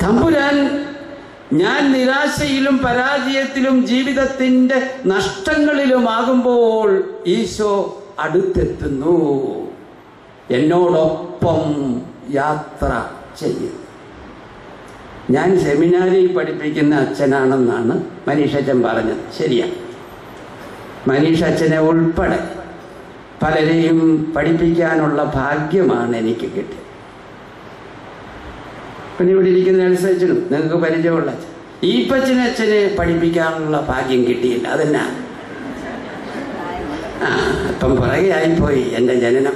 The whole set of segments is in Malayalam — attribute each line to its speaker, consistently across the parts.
Speaker 1: തമ്പുരാൻ ഞാൻ നിരാശയിലും പരാജയത്തിലും ജീവിതത്തിന്റെ നഷ്ടങ്ങളിലുമാകുമ്പോൾ ഈശോ അടുത്തെത്തുന്നു എന്നോടൊപ്പം യാത്ര ചെയ്യുന്നു ഞാൻ സെമിനാരിൽ പഠിപ്പിക്കുന്ന അച്ഛനാണെന്നാണ് മനീഷ് അച്ഛൻ പറഞ്ഞത് ശരിയാണ് മനീഷ് അച്ഛനെ ഉൾപ്പെടെ പലരെയും പഠിപ്പിക്കാനുള്ള ഭാഗ്യമാണ് എനിക്ക് കിട്ടിയത് പിന്നെ ഇവിടെ ഇരിക്കുന്ന അനുസരിച്ചിടും നിങ്ങൾക്ക് പരിചയമുള്ള അച്ഛൻ ഈ പച്ചനെ അച്ഛനെ പഠിപ്പിക്കാനുള്ള ഭാഗ്യം കിട്ടിയില്ല അതെന്നാ ആ അപ്പം പുറകെയായിപ്പോയി എൻ്റെ ജനനം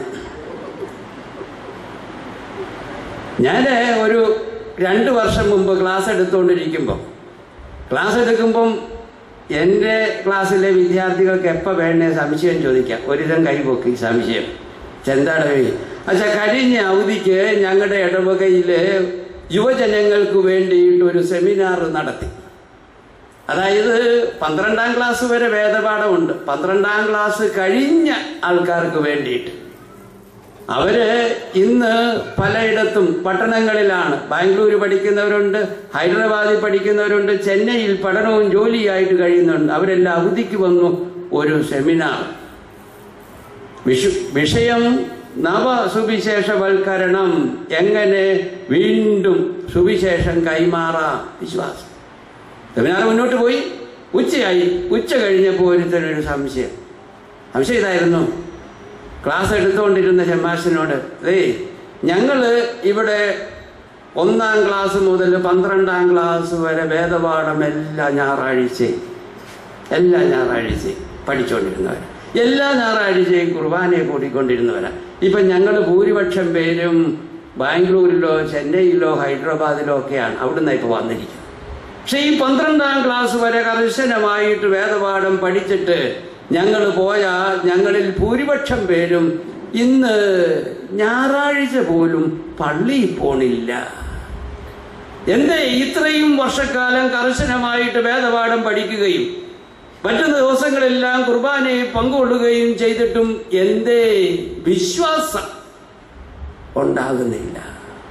Speaker 1: ഞാൻ ഒരു രണ്ട് വർഷം മുമ്പ് ക്ലാസ് എടുത്തുകൊണ്ടിരിക്കുമ്പോൾ ക്ലാസ് എടുക്കുമ്പം എൻ്റെ ക്ലാസ്സിലെ വിദ്യാർത്ഥികൾക്ക് എപ്പോൾ വേണേ സംശയം ചോദിക്കാം ഒരുതം കൈപൊക്കി സംശയം ചെന്താടെ അച്ഛാ കഴിഞ്ഞ അവധിക്ക് ഞങ്ങളുടെ ഇടവകയിൽ യുവജനങ്ങൾക്ക് വേണ്ടിയിട്ട് ഒരു സെമിനാർ നടത്തി അതായത് പന്ത്രണ്ടാം ക്ലാസ് വരെ വേദപാഠമുണ്ട് പന്ത്രണ്ടാം ക്ലാസ് കഴിഞ്ഞ ആൾക്കാർക്ക് വേണ്ടിയിട്ട് അവര് ഇന്ന് പലയിടത്തും പട്ടണങ്ങളിലാണ് ബാംഗ്ലൂർ പഠിക്കുന്നവരുണ്ട് ഹൈദരാബാദിൽ പഠിക്കുന്നവരുണ്ട് ചെന്നൈയിൽ പഠനവും ജോലിയായിട്ട് കഴിയുന്നുണ്ട് അവരെല്ലാം അവധിക്ക് വന്നു ഒരു സെമിനാർ വിഷു വിഷയം നവസുവിശേഷവൽക്കരണം എങ്ങനെ വീണ്ടും സുവിശേഷം കൈമാറാം വിശ്വാസം സെമിനാർ മുന്നോട്ട് പോയി ഉച്ചയായി ഉച്ച കഴിഞ്ഞപ്പോൾ ഒരുത്തനൊരു സംശയം സംശയം ഇതായിരുന്നു ക്ലാസ് എടുത്തുകൊണ്ടിരുന്ന ഷമാസിനോട് ഏ ഞങ്ങൾ ഇവിടെ ഒന്നാം ക്ലാസ് മുതൽ പന്ത്രണ്ടാം ക്ലാസ് വരെ വേദപാഠം എല്ലാ ഞായറാഴ്ചയും എല്ലാ ഞായറാഴ്ചയും പഠിച്ചുകൊണ്ടിരുന്നവർ എല്ലാ ഞായറാഴ്ചയും കുർബാനയെ കൂടിക്കൊണ്ടിരുന്നവരാ ഇപ്പം ഞങ്ങൾ ഭൂരിപക്ഷം പേരും ബാംഗ്ലൂരിലോ ചെന്നൈയിലോ ഹൈദരാബാദിലോ ഒക്കെയാണ് അവിടുന്ന് ഇപ്പോൾ വന്നിരിക്കുന്നത് പക്ഷെ ഈ പന്ത്രണ്ടാം ക്ലാസ് വരെ കർശനമായിട്ട് വേദപാഠം പഠിച്ചിട്ട് ഞങ്ങൾ പോയ ഞങ്ങളിൽ ഭൂരിപക്ഷം പേരും ഇന്ന് ഞായറാഴ്ച പോലും പള്ളിയിൽ പോണില്ല എന്തേ ഇത്രയും വർഷക്കാലം കർശനമായിട്ട് വേദപാഠം പഠിക്കുകയും മറ്റു ദിവസങ്ങളെല്ലാം കുർബാനയെ പങ്കുകൊള്ളുകയും ചെയ്തിട്ടും എന്തേ വിശ്വാസം ഉണ്ടാകുന്നില്ല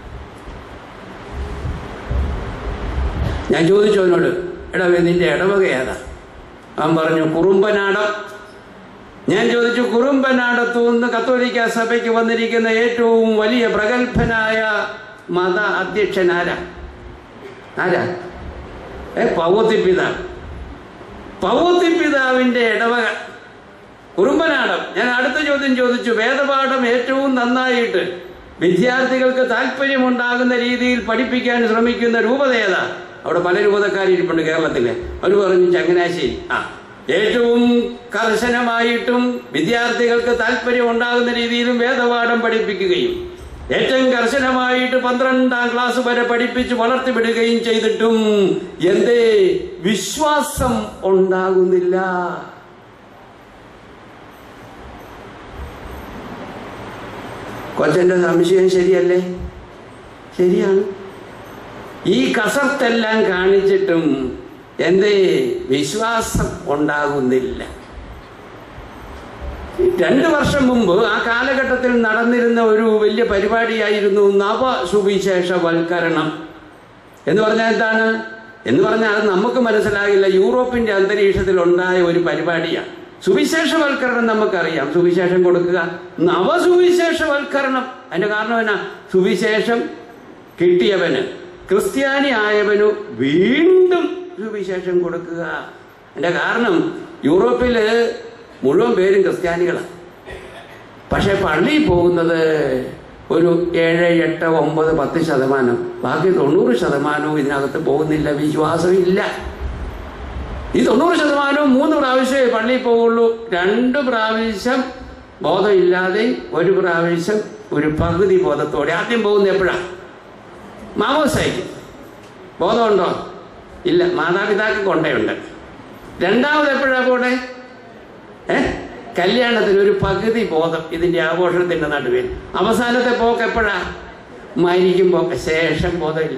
Speaker 1: ഞാൻ ചോദിച്ചു അവനോട് എടാ നിന്റെ ഇടവക ഏതാ അവൻ പറഞ്ഞു കുറുമ്പനാടം ഞാൻ ചോദിച്ചു കുറുമ്പനാടത്തു നിന്ന് കത്തോലിക്ക സഭയ്ക്ക് വന്നിരിക്കുന്ന ഏറ്റവും വലിയ പ്രഗത്ഭനായ മത അധ്യക്ഷൻ ആരാ ആരാ ഏ പൗവത്തി പിതാവ് പൗവത്തി പിതാവിന്റെ ഇടവക കുറുമ്പനാടം ഞാൻ അടുത്ത ചോദ്യം ചോദിച്ചു വേദപാഠം ഏറ്റവും നന്നായിട്ട് വിദ്യാർത്ഥികൾക്ക് താല്പര്യമുണ്ടാകുന്ന രീതിയിൽ പഠിപ്പിക്കാൻ ശ്രമിക്കുന്ന രൂപത ഏതാ അവിടെ പല രൂപതക്കാരിരിപ്പുണ്ട് കേരളത്തിലെ അവർ പറഞ്ഞു ചങ്ങനാശ്ശേരി ആ ഏറ്റവും കർശനമായിട്ടും വിദ്യാർത്ഥികൾക്ക് താല്പര്യം ഉണ്ടാകുന്ന രീതിയിലും വേദപാഠം പഠിപ്പിക്കുകയും ഏറ്റവും കർശനമായിട്ട് പന്ത്രണ്ടാം ക്ലാസ് വരെ പഠിപ്പിച്ച് വളർത്തിവിടുകയും ചെയ്തിട്ടും എന്തേ വിശ്വാസം ഉണ്ടാകുന്നില്ല കൊച്ചന്റെ സംശയം ശരിയല്ലേ ശരിയാണ് ഈ കസർത്തെല്ലാം കാണിച്ചിട്ടും എന്തേ വിശ്വാസം ഉണ്ടാകുന്നില്ല രണ്ട് വർഷം മുമ്പ് ആ കാലഘട്ടത്തിൽ നടന്നിരുന്ന ഒരു വലിയ പരിപാടിയായിരുന്നു നവസുവിശേഷവൽക്കരണം എന്ന് പറഞ്ഞാൽ എന്താണ് എന്ന് പറഞ്ഞാൽ അത് നമുക്ക് മനസ്സിലാകില്ല യൂറോപ്പിന്റെ അന്തരീക്ഷത്തിൽ ഉണ്ടായ ഒരു പരിപാടിയാണ് സുവിശേഷവൽക്കരണം നമുക്കറിയാം സുവിശേഷം കൊടുക്കുക നവസുവിശേഷവൽക്കരണം അതിന്റെ കാരണം എന്നാ സുവിശേഷം കിട്ടിയവന് ക്രിസ്ത്യാനി ആയവനു വീണ്ടും സുവിശേഷം കൊടുക്കുക അതിന്റെ കാരണം യൂറോപ്പില് മുഴുവൻ പേരും ക്രിസ്ത്യാനികളാണ് പക്ഷെ പള്ളിയിൽ പോകുന്നത് ഒരു ഏഴ് എട്ട് ഒമ്പത് പത്ത് ശതമാനം ബാക്കി തൊണ്ണൂറ് ശതമാനവും ഇതിനകത്ത് പോകുന്നില്ല വിശ്വാസമില്ല ഈ തൊണ്ണൂറ് ശതമാനവും മൂന്ന് പ്രാവശ്യമേ പള്ളിയിൽ പോവുള്ളൂ രണ്ട് പ്രാവശ്യം ബോധമില്ലാതെ ഒരു പ്രാവശ്യം ഒരു പകുതി ബോധത്തോടെ ആദ്യം പോകുന്ന എപ്പോഴാണ് മാമോസായിക്ക് ബോധമുണ്ടോ ഇല്ല മാതാപിതാക്കൾ കൊണ്ടേയുണ്ട് രണ്ടാമത് എപ്പോഴാണ് പോട്ടെ ഏ കല്യാണത്തിന് ഒരു പകുതി ബോധം ഇതിന്റെ ആഘോഷത്തിന്റെ നടുവിൽ അവസാനത്തെ പോക്ക് എപ്പോഴാ മരിക്കുമ്പോ ശേഷം ബോധമില്ല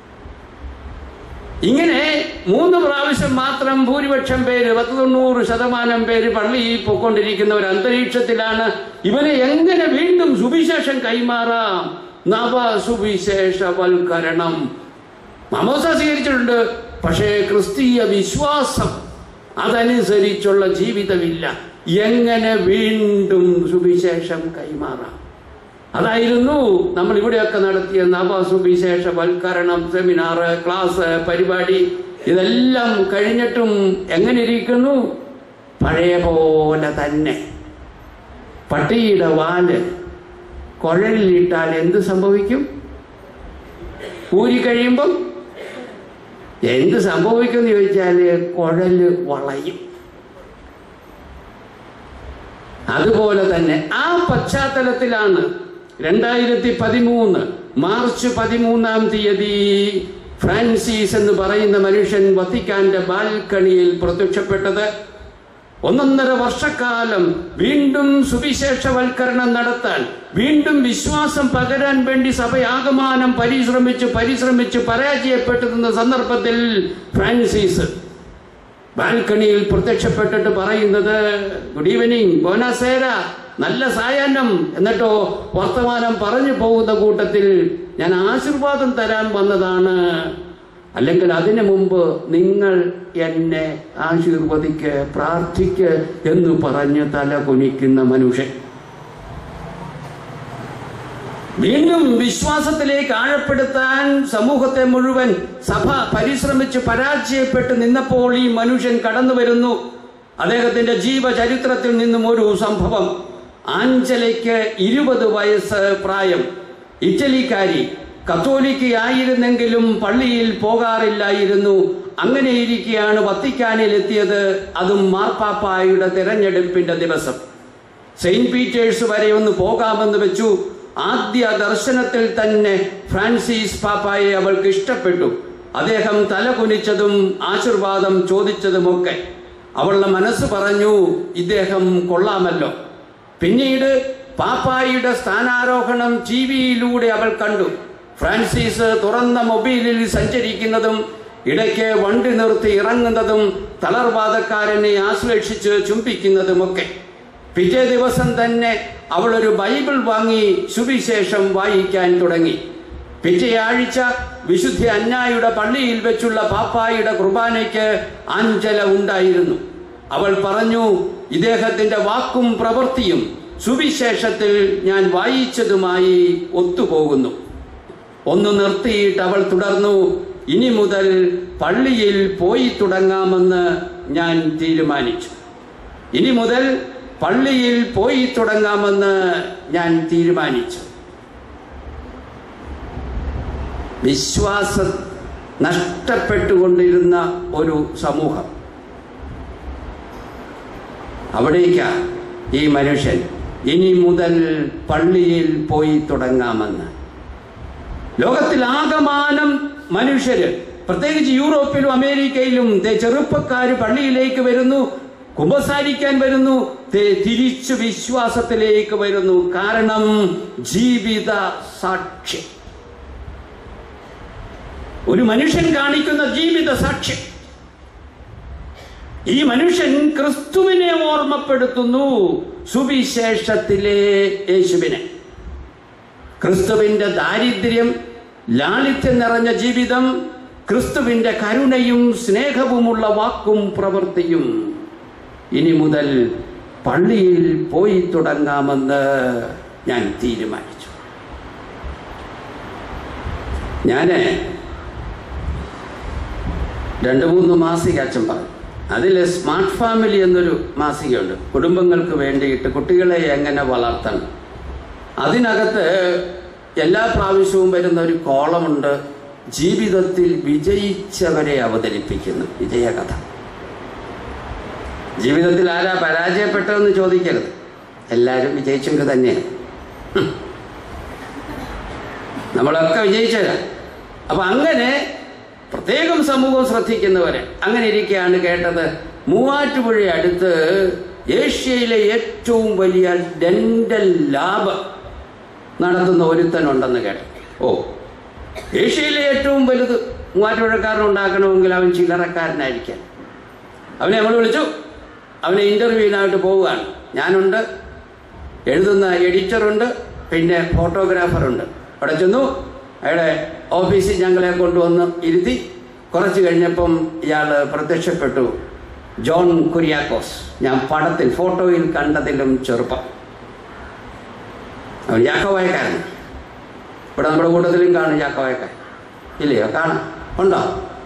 Speaker 1: ഇങ്ങനെ മൂന്ന് പ്രാവശ്യം മാത്രം ഭൂരിപക്ഷം പേര് പത്ത് തൊണ്ണൂറ് ശതമാനം പേര് പള്ളിയിൽ പൊക്കൊണ്ടിരിക്കുന്ന ഒരു അന്തരീക്ഷത്തിലാണ് ഇവനെ എങ്ങനെ വീണ്ടും സുവിശേഷം കൈമാറാം നവസുവിശേഷവൽക്കരണം മമോസ സ്വീകരിച്ചിട്ടുണ്ട് പക്ഷേ ക്രിസ്തീയ വിശ്വാസം അതനുസരിച്ചുള്ള ജീവിതമില്ല എങ്ങനെ വീണ്ടും സുവിശേഷം കൈമാറാം അതായിരുന്നു നമ്മൾ ഇവിടെയൊക്കെ നടത്തിയ നവസുവിശേഷ വൽക്കരണം സെമിനാർ ക്ലാസ് പരിപാടി ഇതെല്ലാം കഴിഞ്ഞിട്ടും എങ്ങനെ ഇരിക്കുന്നു പഴയ പോലെ തന്നെ പട്ടിയുടെ വാല് കുഴലിലിട്ടാൽ എന്ത് സംഭവിക്കും ഊരി കഴിയുമ്പം എന്ത് സംഭവിക്കും എന്ന് ചോദിച്ചാൽ കുഴല് വളയും അതുപോലെ തന്നെ ആ പശ്ചാത്തലത്തിലാണ് രണ്ടായിരത്തി പതിമൂന്ന് മാർച്ച് പതിമൂന്നാം തീയതി ഫ്രാൻസിസ് എന്ന് പറയുന്ന മനുഷ്യൻ വത്തിക്കാന്റെ ബാൽക്കണിയിൽ പ്രത്യക്ഷപ്പെട്ടത് ഒന്നൊന്നര വർഷക്കാലം വീണ്ടും സുവിശേഷവൽക്കരണം നടത്താൻ വീണ്ടും വിശ്വാസം പകരാൻ വേണ്ടി സഭയാകമാനം പരിശ്രമിച്ച് പരിശ്രമിച്ച് പരാജയപ്പെട്ടു നിന്ന സന്ദർഭത്തിൽ ഫ്രാൻസിസ് ബാൽക്കണിയിൽ പ്രത്യക്ഷപ്പെട്ടിട്ട് പറയുന്നത് ഗുഡ് ഈവനിങ് ബോനാസേര നല്ല സായാഹ്നം എന്നിട്ടോ വർത്തമാനം പറഞ്ഞു പോകുന്ന കൂട്ടത്തിൽ ഞാൻ ആശീർവാദം തരാൻ വന്നതാണ് അല്ലെങ്കിൽ അതിനു മുമ്പ് നിങ്ങൾ എന്നെ ആശീർവദിക്ക് പ്രാർത്ഥിക്ക് എന്ന് പറഞ്ഞ് തല കുനിക്കുന്ന മനുഷ്യൻ വീണ്ടും വിശ്വാസത്തിലേക്ക് ആഴപ്പെടുത്താൻ സമൂഹത്തെ മുഴുവൻ സഭ പരിശ്രമിച്ച് പരാജയപ്പെട്ട് നിന്നപ്പോൾ ഈ മനുഷ്യൻ കടന്നു വരുന്നു അദ്ദേഹത്തിന്റെ ജീവചരിത്രത്തിൽ നിന്നും ഒരു സംഭവം ആഞ്ചലയ്ക്ക് ഇരുപത് വയസ്സ് പ്രായം ഇറ്റലിക്കാരി കത്തോലിക്കയായിരുന്നെങ്കിലും പള്ളിയിൽ പോകാറില്ലായിരുന്നു അങ്ങനെ ഇരിക്കെയാണ് വത്തിക്കാനിൽ എത്തിയത് അതും മാർപ്പാപ്പായുടെ തിരഞ്ഞെടുപ്പിന്റെ ദിവസം സെയിന്റ് പീറ്റേഴ്സ് വരെ ഒന്ന് പോകാമെന്ന് വെച്ചു ആദ്യ ദർശനത്തിൽ തന്നെ ഫ്രാൻസിസ് പാപ്പായെ അവൾക്ക് ഇഷ്ടപ്പെട്ടു അദ്ദേഹം തല കുനിച്ചതും ആശീർവാദം ചോദിച്ചതുമൊക്കെ അവളുടെ മനസ്സ് പറഞ്ഞു ഇദ്ദേഹം കൊള്ളാമല്ലോ പിന്നീട് പാപ്പായുടെ സ്ഥാനാരോഹണം ടി വിയിലൂടെ അവൾ കണ്ടു ഫ്രാൻസിസ് തുറന്ന മൊബൈലിൽ സഞ്ചരിക്കുന്നതും ഇടയ്ക്ക് വണ്ടി നിർത്തി ഇറങ്ങുന്നതും തളർവാദക്കാരനെ ആശ്ലേഷിച്ച് ചുംബിക്കുന്നതുമൊക്കെ പിറ്റേ ദിവസം തന്നെ അവൾ ഒരു ബൈബിൾ വാങ്ങി സുവിശേഷം വായിക്കാൻ തുടങ്ങി പിറ്റേ ആഴ്ച വിശുദ്ധ അന്നായുടെ പള്ളിയിൽ വെച്ചുള്ള പാപ്പായുടെ കുർബാനയ്ക്ക് ആഞ്ചല ഉണ്ടായിരുന്നു അവൾ പറഞ്ഞു ഇദ്ദേഹത്തിന്റെ വാക്കും പ്രവൃത്തിയും സുവിശേഷത്തിൽ ഞാൻ വായിച്ചതുമായി ഒത്തുപോകുന്നു ഒന്ന് നിർത്തിയിട്ട് അവൾ തുടർന്നു ഇനി മുതൽ പള്ളിയിൽ പോയി തുടങ്ങാമെന്ന് ഞാൻ തീരുമാനിച്ചു ഇനി മുതൽ പള്ളിയിൽ പോയി തുടങ്ങാമെന്ന് ഞാൻ തീരുമാനിച്ചു വിശ്വാസം നഷ്ടപ്പെട്ടുകൊണ്ടിരുന്ന ഒരു സമൂഹം അവിടേക്കാ ഈ മനുഷ്യൻ ഇനി മുതൽ പള്ളിയിൽ പോയി തുടങ്ങാമെന്ന് ലോകത്തിൽ ആകമാനം മനുഷ്യര് പ്രത്യേകിച്ച് യൂറോപ്പിലും അമേരിക്കയിലും ദേ ചെറുപ്പക്കാര് പള്ളിയിലേക്ക് വരുന്നു കുമ്പസാരിക്കാൻ വരുന്നു ദേ തിരിച്ചു വിശ്വാസത്തിലേക്ക് വരുന്നു കാരണം ജീവിത സാക്ഷ്യം ഒരു മനുഷ്യൻ കാണിക്കുന്ന ജീവിത സാക്ഷ്യം ഈ മനുഷ്യൻ ക്രിസ്തുവിനെ ഓർമ്മപ്പെടുത്തുന്നു സുവിശേഷത്തിലെ യേശുവിനെ ക്രിസ്തുവിന്റെ ദാരിദ്ര്യം ലാളിത്യം നിറഞ്ഞ ജീവിതം ക്രിസ്തുവിന്റെ കരുണയും സ്നേഹവുമുള്ള വാക്കും പ്രവൃത്തിയും ഇനി മുതൽ പള്ളിയിൽ പോയി തുടങ്ങാമെന്ന് ഞാൻ തീരുമാനിച്ചു ഞാന് രണ്ട് മൂന്ന് മാസിക അച്ഛൻ പറഞ്ഞു അതിൽ സ്മാർട്ട് ഫാമിലി എന്നൊരു മാസികയുണ്ട് കുടുംബങ്ങൾക്ക് വേണ്ടിയിട്ട് കുട്ടികളെ എങ്ങനെ വളർത്തണം അതിനകത്ത് എല്ലാ പ്രാവശ്യവും വരുന്ന ഒരു കോളമുണ്ട് ജീവിതത്തിൽ വിജയിച്ചവരെ അവതരിപ്പിക്കുന്നു വിജയകഥ ജീവിതത്തിൽ ആരാ പരാജയപ്പെട്ടതെന്ന് ചോദിക്കരുത് എല്ലാവരും വിജയിച്ചെങ്കിൽ തന്നെയാണ് ഹും. നമ്മളൊക്കെ വിജയിച്ചവരാ അപ്പൊ അങ്ങനെ പ്രത്യേകം സമൂഹം ശ്രദ്ധിക്കുന്നവരെ അങ്ങനെ ഇരിക്കെയാണ് കേട്ടത് മൂവാറ്റുപുഴ അടുത്ത് ഏഷ്യയിലെ ഏറ്റവും വലിയ ഡെന്റൽ ലാബ് നടത്തുന്ന ഒരുത്തനുണ്ടെന്ന് കേട്ടു ഓ ഏഷ്യയിലെ ഏറ്റവും വലുത് മൂവാറ്റുപുഴക്കാരൻ ഉണ്ടാക്കണമെങ്കിൽ അവൻ ചില്ലറക്കാരനായിരിക്കാൻ അവനെ നമ്മൾ വിളിച്ചു അവനെ ഇന്റർവ്യൂവിനായിട്ട് പോവുകയാണ് ഞാനുണ്ട് എഴുതുന്ന എഡിറ്ററുണ്ട് പിന്നെ ഫോട്ടോഗ്രാഫറുണ്ട് അവിടെ ചെന്നു അയാളെ ഓഫീസിൽ ഞങ്ങളെ കൊണ്ടുവന്ന് ഇരുത്തി കുറച്ച് കഴിഞ്ഞപ്പം ഇയാൾ പ്രത്യക്ഷപ്പെട്ടു ജോൺ കുര്യാക്കോസ് ഞാൻ പടത്തിൽ ഫോട്ടോയിൽ കണ്ടതിലും ചെറുപ്പം അവൻ യാക്കോവായക്കാരൻ ഇവിടെ നമ്മുടെ കൂട്ടത്തിലും കാണും യാക്കോവായക്കാരൻ ഇല്ലയോ കാണാം ഉണ്ടോ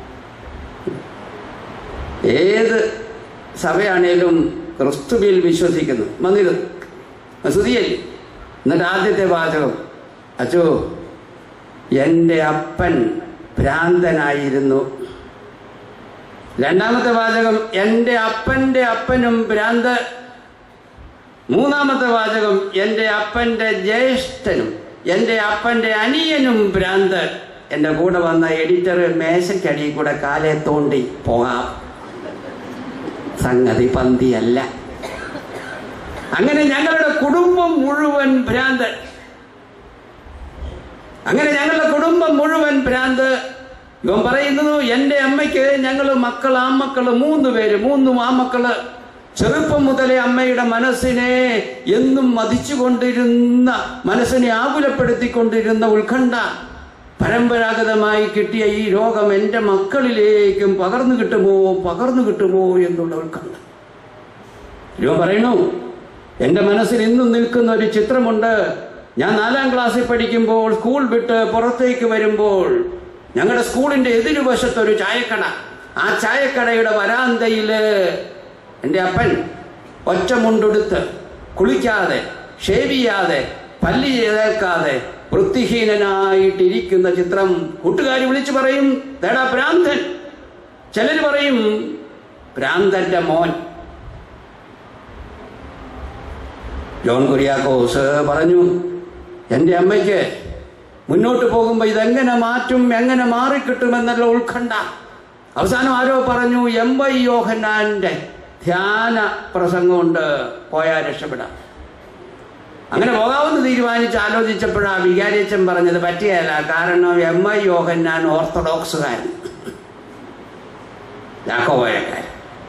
Speaker 1: ഏത് സഭയാണേലും ക്രിസ്തുവിൽ വിശ്വസിക്കുന്നു വന്നിരുന്നു സ്തുതിയല്ലേ എന്നിട്ട് ആദ്യത്തെ വാചകം അച്ചോ എൻ്റെ അപ്പൻ ഭ്രാന്തനായിരുന്നു രണ്ടാമത്തെ വാചകം എൻ്റെ അപ്പൻ്റെ അപ്പനും ഭ്രാന്ത് മൂന്നാമത്തെ വാചകം എൻ്റെ അപ്പൻ്റെ ജ്യേഷ്ഠനും എൻ്റെ അപ്പൻ്റെ അനിയനും ഭ്രാന്ത് എൻ്റെ കൂടെ വന്ന എഡിറ്റർ മേശയ്ക്കടി കൂടെ കാലെ തോണ്ടി പോകാം സംഗതി പന്തിയല്ല അങ്ങനെ ഞങ്ങളുടെ കുടുംബം മുഴുവൻ ഭ്രാന്ത് അങ്ങനെ ഞങ്ങളുടെ കുടുംബം മുഴുവൻ ഭ്രാന്ത് ഇവൻ പറയുന്നത് എൻ്റെ അമ്മയ്ക്ക് ഞങ്ങൾ മക്കൾ ആമക്കള് മൂന്ന് പേര് മൂന്നും ആമക്കള് ചെറുപ്പം മുതലേ അമ്മയുടെ മനസ്സിനെ എന്നും മതിച്ചുകൊണ്ടിരുന്ന മനസ്സിനെ ആകുലപ്പെടുത്തിക്കൊണ്ടിരുന്ന ഉത്കണ്ഠ പരമ്പരാഗതമായി കിട്ടിയ ഈ രോഗം എൻ്റെ മക്കളിലേക്കും പകർന്നു കിട്ടുമോ പകർന്നു കിട്ടുമോ എന്നുള്ള ഉത്കണ്ഠ ഇവ പറയണു എൻ്റെ മനസ്സിൽ ഇന്നും നിൽക്കുന്ന ഒരു ചിത്രമുണ്ട് ഞാൻ നാലാം ക്ലാസ്സിൽ പഠിക്കുമ്പോൾ സ്കൂൾ വിട്ട് പുറത്തേക്ക് വരുമ്പോൾ ഞങ്ങളുടെ സ്കൂളിന്റെ എതിരുവശത്ത് ഒരു ചായക്കട ആ ചായക്കടയുടെ വരാന്തയില് എൻ്റെ അപ്പൻ ഒറ്റ മുണ്ടെടുത്ത് കുളിക്കാതെ ഷേവ് ചെയ്യാതെ പല്ലി ചേർക്കാതെ വൃത്തിഹീനനായിട്ടിരിക്കുന്ന ചിത്രം കൂട്ടുകാർ വിളിച്ചു പറയും തേടാ ഭ്രാന്തൻ ചിലർ പറയും ഭ്രാന്തന്റെ മോൻ ജോൺ കുര്യാക്കോസ് പറഞ്ഞു എൻ്റെ അമ്മയ്ക്ക് മുന്നോട്ട് പോകുമ്പോൾ ഇതെങ്ങനെ മാറ്റും എങ്ങനെ മാറിക്കിട്ടുമെന്നുള്ള ഉത്കണ്ഠ അവസാനം ആരോ പറഞ്ഞു എം വൈ യോഹന്നാന്റെ ധ്യാന പ്രസംഗം കൊണ്ട് പോയാൽ രക്ഷപ്പെടാം അങ്ങനെ പോകാമെന്ന് തീരുമാനിച്ച് ആലോചിച്ചപ്പോഴാ വികാരിയച്ചൻ പറഞ്ഞത് പറ്റിയല്ല കാരണം എം ഐ യോഹന്നാൻ ഓർത്തഡോക്സുകാരൻ യാക്കോബോയക്കാരൻ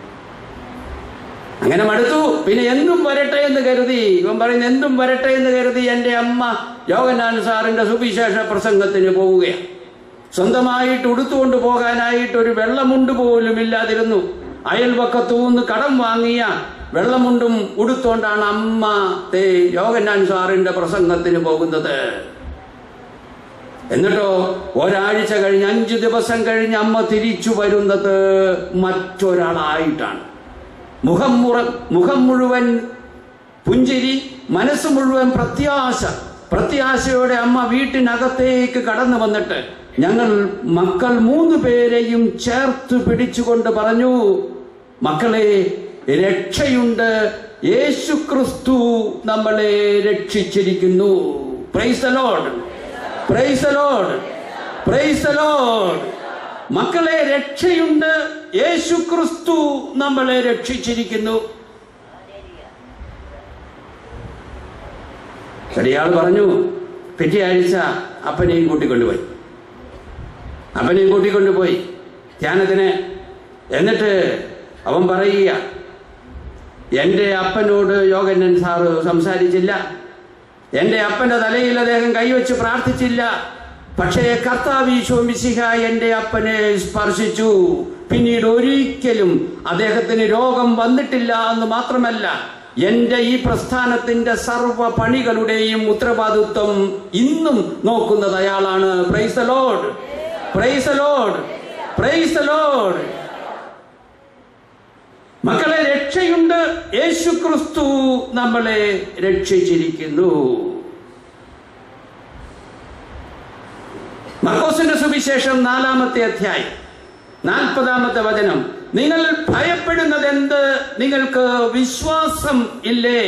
Speaker 1: അങ്ങനെ മടുത്തു പിന്നെ എന്തും വരട്ടെ എന്ന് കരുതി ഇവൻ പറയുന്നു എന്തും വരട്ടെ എന്ന് കരുതി എൻ്റെ അമ്മ യോഗനാൻ സാറിന്റെ സുവിശേഷ പ്രസംഗത്തിന് പോവുകയാണ് സ്വന്തമായിട്ട് ഉടുത്തുകൊണ്ട് പോകാനായിട്ട് ഒരു വെള്ളമുണ്ട് പോലും ഇല്ലാതിരുന്നു അയൽവക്കത്തു നിന്ന് കടം വാങ്ങിയ വെള്ളമുണ്ടും ഉടുത്തോണ്ടാണ് അമ്മ തേ യോഗനാൻ സാറിന്റെ പ്രസംഗത്തിന് പോകുന്നത് എന്നിട്ടോ ഒരാഴ്ച കഴിഞ്ഞ് അഞ്ചു ദിവസം കഴിഞ്ഞ് അമ്മ തിരിച്ചു വരുന്നത് മറ്റൊരാളായിട്ടാണ് മുഖം മുറ മുഖം മുഴുവൻ പുഞ്ചിരി മനസ്സ് മുഴുവൻ പ്രത്യാശ പ്രത്യാശയോടെ അമ്മ വീട്ടിനകത്തേക്ക് കടന്നു വന്നിട്ട് ഞങ്ങൾ മക്കൾ മൂന്ന് പേരെയും ചേർത്ത് പിടിച്ചുകൊണ്ട് പറഞ്ഞു മക്കളെ രക്ഷയുണ്ട് യേശു ക്രിസ്തു നമ്മളെ രക്ഷിച്ചിരിക്കുന്നു praise lord praise lord praise lord മക്കളെ രക്ഷയുണ്ട് യേശു ക്രിസ്തു നമ്മളെ രക്ഷിച്ചിരിക്കുന്നു ചെറിയാൾ പറഞ്ഞു പിറ്റേ ആഴ്ച അപ്പനെയും കൂട്ടിക്കൊണ്ടുപോയി അപ്പനെയും കൂട്ടിക്കൊണ്ടുപോയി ധ്യാനത്തിന് എന്നിട്ട് അവൻ പറയുക എൻ്റെ അപ്പനോട് യോഗന്നൻ സാറ് സംസാരിച്ചില്ല എൻ്റെ അപ്പന്റെ തലയിൽ അദ്ദേഹം കൈവച്ച് പ്രാർത്ഥിച്ചില്ല പക്ഷേ കർത്താവീശോ മിശിഹ എൻ്റെ അപ്പനെ സ്പർശിച്ചു പിന്നീട് ഒരിക്കലും അദ്ദേഹത്തിന് രോഗം വന്നിട്ടില്ല എന്ന് മാത്രമല്ല എൻ്റെ ഈ പ്രസ്ഥാനത്തിന്റെ സർവ പണികളുടെയും ഉത്തരവാദിത്വം ഇന്നും നോക്കുന്നത് അയാളാണ് praise lord praise lord praise lord മക്കളെ രക്ഷയുണ്ട് യേശു ക്രിസ്തു നമ്മളെ രക്ഷിച്ചിരിക്കുന്നു മർക്കോസിന്റെ സുവിശേഷം നാലാമത്തെ അധ്യായം നാൽപ്പതാമത്തെ വചനം നിങ്ങൾ ഭയപ്പെടുന്നത് എന്ത് നിങ്ങൾക്ക് വിശ്വാസം ഇല്ലേ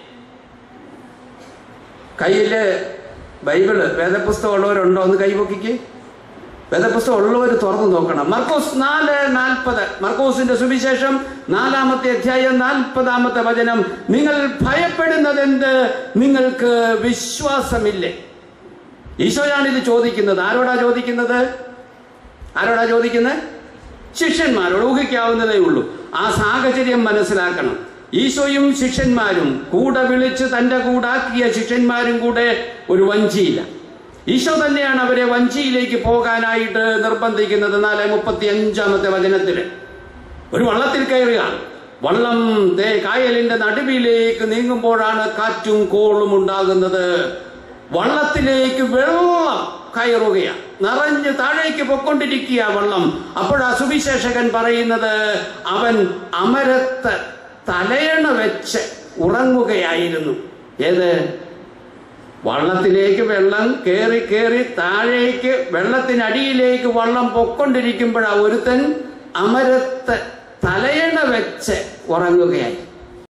Speaker 1: കയ്യില് ബൈബിള് വേദപുസ്തകം ഉള്ളവരുണ്ടോ ഒന്ന് കൈപൊക്കിക്ക് വേദപുസ്തകം ഉള്ളവർ തുറന്നു നോക്കണം മർക്കോസ് നാല് നാൽപ്പത് മർക്കോസിന്റെ സുവിശേഷം നാലാമത്തെ അധ്യായം നാൽപ്പതാമത്തെ വചനം നിങ്ങൾ ഭയപ്പെടുന്നത് എന്ത് നിങ്ങൾക്ക് വിശ്വാസമില്ലേ ഈശോയാണ് ഇത് ചോദിക്കുന്നത് ആരോടാ ചോദിക്കുന്നത് ആരോടാ ചോദിക്കുന്നത് ശിഷ്യന്മാരോട് ഊഹിക്കാവുന്നതേ ഉള്ളൂ ആ സാഹചര്യം മനസ്സിലാക്കണം ഈശോയും ശിഷ്യന്മാരും കൂടെ വിളിച്ച് തന്റെ കൂടാക്കിയ ശിഷ്യന്മാരും കൂടെ ഒരു വഞ്ചിയില്ല ഈശോ തന്നെയാണ് അവരെ വഞ്ചിയിലേക്ക് പോകാനായിട്ട് നിർബന്ധിക്കുന്നത് നാല് മുപ്പത്തി അഞ്ചാമത്തെ വചനത്തില് ഒരു വള്ളത്തിൽ കയറുകയാണ് വള്ളം ദേ കായലിന്റെ നടുവിലേക്ക് നീങ്ങുമ്പോഴാണ് കാറ്റും കോളും ഉണ്ടാകുന്നത് വള്ളത്തിലേക്ക് വെള്ളം കയറുകയാണ് നിറഞ്ഞ് താഴേക്ക് പൊക്കൊണ്ടിരിക്കുക വള്ളം അപ്പോഴാ സുവിശേഷകൻ പറയുന്നത് അവൻ അമരത്ത് തലയണ വെച്ച് ഉറങ്ങുകയായിരുന്നു ഏത് വള്ളത്തിലേക്ക് വെള്ളം കയറി കയറി താഴേക്ക് വെള്ളത്തിനടിയിലേക്ക് വള്ളം പൊക്കൊണ്ടിരിക്കുമ്പോഴാ ഒരുത്തൻ അമരത്ത് തലയണ വെച്ച് ഉറങ്ങുകയായി